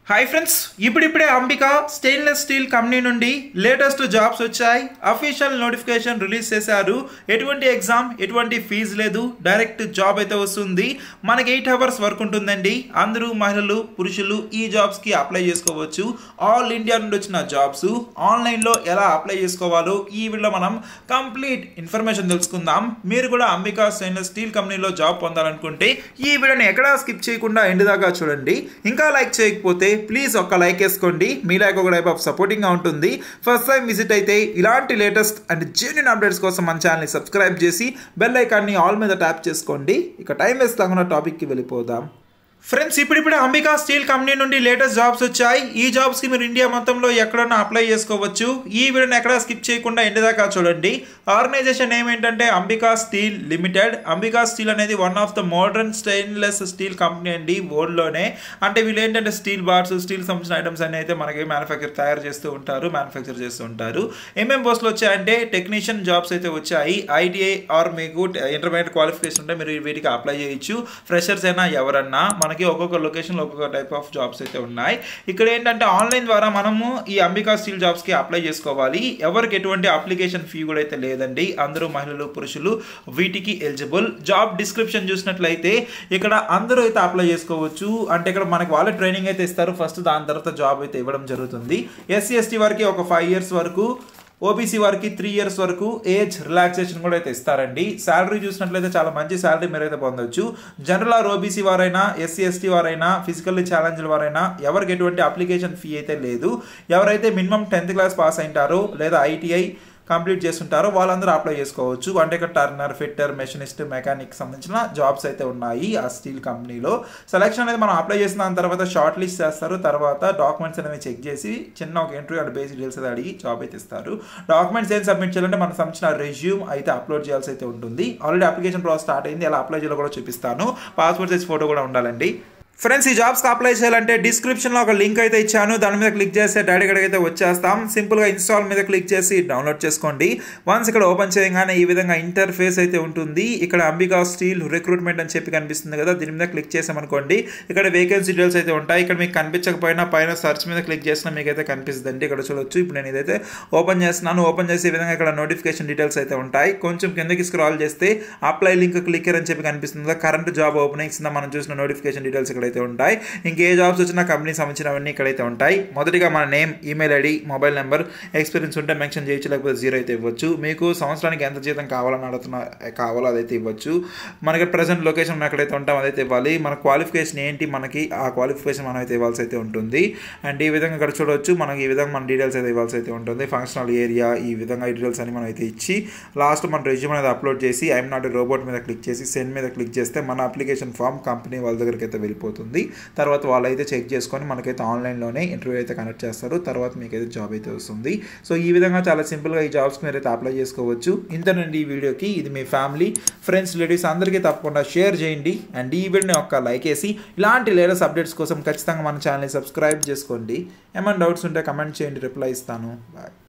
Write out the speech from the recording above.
hi friends ఇప్పుడిప్పుడే Ambika stainless steel company నుండి latest jobs వచ్చాయి అఫీషియల్ నోటిఫికేషన్ రిలీజ్ చేశారు ఎటువంటి ఎగ్జామ్ ఎటువంటి ఫీజు లేదు డైరెక్ట్ జాబ్ అయితే వస్తుంది మనకి ఎయిట్ అవర్స్ వర్క్ ఉంటుందండి అందరూ మహిళలు పురుషులు ఈ జాబ్స్కి అప్లై చేసుకోవచ్చు ఆల్ ఇండియా నుండి వచ్చిన జాబ్స్ ఆన్లైన్లో ఎలా అప్లై చేసుకోవాలో ఈ వీడియోలో మనం కంప్లీట్ ఇన్ఫర్మేషన్ తెలుసుకుందాం మీరు కూడా అంబికా స్టెయిన్లెస్ స్టీల్ కంపెనీలో జాబ్ పొందాలనుకుంటే ఈ వీడియోని ఎక్కడా స్కిప్ చేయకుండా ఎండ్ దాకా చూడండి ఇంకా లైక్ చేయకపోతే ప్లీజ్ ఒక్క లైక్ వేసుకోండి మీ లైక్ ఒక టైప్ ఆఫ్ సపోర్టింగ్గా ఉంటుంది ఫస్ట్ టైం విజిట్ అయితే ఇలాంటి లేటెస్ట్ అండ్ జెన్యున్ అప్డేట్స్ కోసం మన ఛానల్ని సబ్స్క్రైబ్ చేసి బెల్ ఐకాన్ని ఆల్ మీద ట్యాప్ చేసుకోండి ఇక టైం వేస్ట్ కాకుండా టాపిక్కి వెళ్ళిపోదాం ఫ్రెండ్స్ ఇప్పుడిప్పుడే అంబికా స్టీల్ కంపెనీ నుండి లేటెస్ట్ జాబ్స్ వచ్చాయి ఈ జాబ్స్కి మీరు ఇండియా మొత్తంలో ఎక్కడన్నా అప్లై చేసుకోవచ్చు ఈ వీడియోని ఎక్కడ స్కిప్ చేయకుండా ఎండ్ దాకా చూడండి ఆర్గనైజేషన్ ఏమేంటంటే Ambika steel limited Ambika steel అనేది one of the modern stainless steel company అండి వరల్డ్లోనే అంటే వీళ్ళు ఏంటంటే స్టీల్ బార్స్ స్టీల్ సంబంధించిన ఐటమ్స్ అన్ని అయితే మనకి మ్యానుఫ్యాక్చర్ తయారు చేస్తూ ఉంటారు మ్యానుఫ్యాక్చర్ చేస్తూ ఉంటారు ఏమేం పోస్టులు వచ్చాయంటే టెక్నీషియన్ జాబ్స్ అయితే వచ్చాయి ఐటీఐ ఆర్ మీకు ఇంటర్మీడియట్ క్వాలిఫికేషన్ ఉంటే మీరు వీటికి అప్లై చేయొచ్చు ఫ్రెషర్స్ అయినా ఎవరన్నా మనకి ఒక్కొక్క లొకేషన్లో ఒక్కొక్క టైప్ ఆఫ్ జాబ్స్ అయితే ఉన్నాయి ఇక్కడ ఏంటంటే ఆన్లైన్ ద్వారా మనము ఈ అంబికా స్టీల్ జాబ్స్కి అప్లై చేసుకోవాలి ఎవరికి ఎటువంటి అప్లికేషన్ ఫీ కూడా అయితే లేదండి అందరూ మహిళలు పురుషులు వీటికి ఎలిజిబుల్ జాబ్ డిస్క్రిప్షన్ చూసినట్లయితే ఇక్కడ అందరూ అయితే అప్లై చేసుకోవచ్చు అంటే ఇక్కడ మనకి వాళ్ళే ట్రైనింగ్ అయితే ఇస్తారు ఫస్ట్ దాని తర్వాత జాబ్ అయితే ఇవ్వడం జరుగుతుంది ఎస్సీ ఎస్టీ వారికి ఒక ఫైవ్ ఇయర్స్ వరకు ఓబీసీ వారికి త్రీ ఇయర్స్ వరకు ఏజ్ రిలాక్సేషన్ కూడా అయితే ఇస్తారండి శాలరీ చూసినట్లయితే చాలా మంచి శాలరీ మీరు అయితే పొందొచ్చు జనరల్ ఆర్ ఓబీసీ వారైనా ఎస్సీ ఎస్టీ వారైనా ఫిజికల్లీ ఛాలెంజ్డ్ వారైనా ఎవరికి ఎటువంటి అప్లికేషన్ ఫీ అయితే లేదు ఎవరైతే మినిమం టెన్త్ క్లాస్ పాస్ అయింటారో లేదా ఐటీఐ కంప్లీట్ చేస్తుంటారో వాళ్ళందరూ అప్లై చేసుకోవచ్చు అంటే ఇక్కడ టర్నర్ ఫిట్టర్ మెషినిస్ట్ మెకానిక్ సంబంధించిన జాబ్స్ అయితే ఉన్నాయి ఆ స్టీల్ కంపెనీలో సెలక్షన్ అనేది మనం అప్లై చేసిన దాని తర్వాత షార్ట్ లిస్ట్ చేస్తారు తర్వాత డాక్యుమెంట్స్ అనేవి చెక్ చేసి చిన్న ఒక ఇంటర్వ్యూ అండ్ బేసిక్ డీటెయిల్స్ అయితే అడిగి జాబ్ అయితే ఇస్తారు డాక్యుమెంట్స్ ఏం సబ్మిట్ చేయాలంటే మనం సంబంధించిన రెజ్యూమ్ అయితే అప్లోడ్ చేయాల్సి అయితే ఉంటుంది ఆల్రెడీ అప్లికేషన్ ప్రాసెస్ స్టార్ట్ అయింది ఎలా అప్లై చేయాలో కూడా చూపిస్తాను పాస్పోర్ట్ సైజ్ ఫోటో కూడా ఉండాలండి ఫ్రెండ్స్ ఈ జాబ్స్కి అప్లై చేయాలంటే డిస్క్రిప్షన్లో ఒక లింక్ అయితే ఇచ్చాను దాని మీద క్లిక్ చేస్తే డైరెక్ట్ అయితే వచ్చేస్తాం సింపుల్గా ఇన్స్టాల్ మీద క్లిక్ చేసి డౌన్లోడ్ చేసుకోండి వన్స్ ఇక్కడ ఓపెన్ చేయగానే ఈ విధంగా ఇంటర్ఫేస్ అయితే ఉంటుంది ఇక్కడ అంబికా స్టీల్ రిక్రూట్మెంట్ అని చెప్పి కనిపిస్తుంది కదా దీని మీద క్లిక్ చేసామనుకోండి ఇక్కడ వేకెన్సీ డీటెయిల్స్ అయితే ఉంటాయి ఇక్కడ మీకు కనిపించకపోయినా పైన సర్చ్ మీద క్లిక్ చేసినా మీకు అయితే కనిపిస్తుంది ఇక్కడ చూడొచ్చు ఇప్పుడు నేను ఇదైతే ఓపెన్ చేస్తున్నాను ఓపెన్ చేసే విధంగా ఇక్కడ నోటిఫికేషన్ డీటెయిల్స్ అయితే ఉంటాయి కొంచెం కిందకి స్క్రాల్ చేస్తే అప్లై లింక్ క్లిక్కర్ అని చెప్పి కనిపిస్తుంది కరెంట్ జాబ్ ఓపెనింగ్స్ మనం చూసిన నోటిఫికేషన్ డీటెయిల్స్ ఇక్కడ అయితే ఉంటాయి ఇంకే జాబ్స్ వచ్చినా కంపెనీ సంబంధించినవన్నీ ఇక్కడైతే ఉంటాయి మొదటిగా మన name email ID mobile number experience ఉంటే మెన్షన్ చేయొచ్చు లేకపోతే జీరో అయితే ఇవ్వచ్చు మీకు సంవత్సరానికి ఎంత జీతం కావాలని అడుగుతున్న కావాలో అదైతే ఇవ్వచ్చు మనకి ప్రజెంట్ లొకేషన్ మనం ఎక్కడైతే ఉంటాం అదైతే ఇవ్వాలి మన క్వాలిఫికేషన్ ఏంటి మనకి ఆ క్వాలిఫికేషన్ మనం అయితే ఇవ్వాల్సి అయితే ఉంటుంది అండ్ ఈ విధంగా ఇక్కడ చూడవచ్చు మనకి ఈ విధంగా మన డీటెయిల్స్ అయితే ఇవ్వాల్సి అయితే ఉంటుంది ఫంక్షనల్ ఏరియా ఈ విధంగా ఈ డీటెయిల్స్ అని మనం అయితే ఇచ్చి లాస్ట్ మన రెజ్యూమ్ అనేది అప్లోడ్ చేసి ఐఎమ్ నాట్ రోబోట్ మీద క్లిక్ చేసి సెండ్ మీద క్లిక్ చేస్తే మన అప్లికేషన్ ఫామ్ కంపెనీ వాళ్ళ దగ్గరికి అయితే వెళ్ళిపోతుంది తర్వాత వాళ్ళైతే చెక్ చేసుకొని మనకైతే ఆన్లైన్లోనే ఇంటర్వ్యూ అయితే కనెక్ట్ చేస్తారు తర్వాత మీకైతే జాబ్ అయితే వస్తుంది సో ఈ విధంగా చాలా సింపుల్గా ఈ జాబ్స్కి మీరు అయితే అప్లై చేసుకోవచ్చు ఇంతనండి ఈ వీడియోకి ఇది మీ ఫ్యామిలీ ఫ్రెండ్స్ రిలేటివ్స్ అందరికీ తప్పకుండా షేర్ చేయండి అండ్ ఈ వీడియోని ఒక్క లైక్ వేసి ఇలాంటి లేటెస్ట్ అప్డేట్స్ కోసం ఖచ్చితంగా మన ఛానల్ని సబ్స్క్రైబ్ చేసుకోండి ఏమైనా డౌట్స్ ఉంటే కమెంట్ చేయండి రిప్లై ఇస్తాను బాయ్